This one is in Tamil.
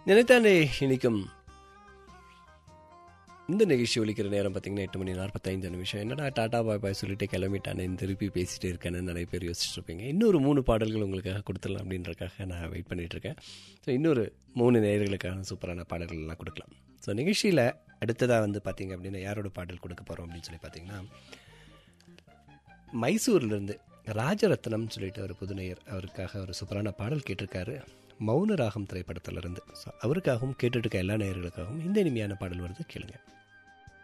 நினைத்தானே இனிக்கும் இந்த நிகழ்ச்சி ஒலிக்கிற நேரம் பார்த்தீங்கன்னா எட்டு மணி நாற்பத்தைந்து நிமிஷம் என்னடா டாடா பாய் பாய் சொல்லிட்டு கிளம்பிட்டானே திருப்பி பேசிட்டு இருக்கேன்னு நிறைய பேர் யோசிச்சுட்டு இருப்பீங்க இன்னொரு மூணு பாடல்கள் உங்களுக்காக கொடுத்துடலாம் அப்படின்றக்காக நான் வெயிட் பண்ணிட்டு இருக்கேன் ஸோ இன்னொரு மூணு நேயர்களுக்கான சூப்பரான பாடல்கள்லாம் கொடுக்கலாம் ஸோ நிகழ்ச்சியில் அடுத்ததாக வந்து பார்த்தீங்க அப்படின்னா யாரோட பாடல் கொடுக்க போகிறோம் அப்படின்னு சொல்லி பார்த்தீங்கன்னா மைசூர்லேருந்து ராஜரத்னம் சொல்லிட்டு ஒரு புதுநேயர் அவருக்காக ஒரு சூப்பரான பாடல் கேட்டிருக்காரு மௌன ராகம் திரைப்படத்திலிருந்து ஸோ அவருக்காகவும் கேட்டுட்டு இருக்க எல்லா நேயர்களுக்காகவும் இந்த இனிமையான பாடல் வருது கேளுங்க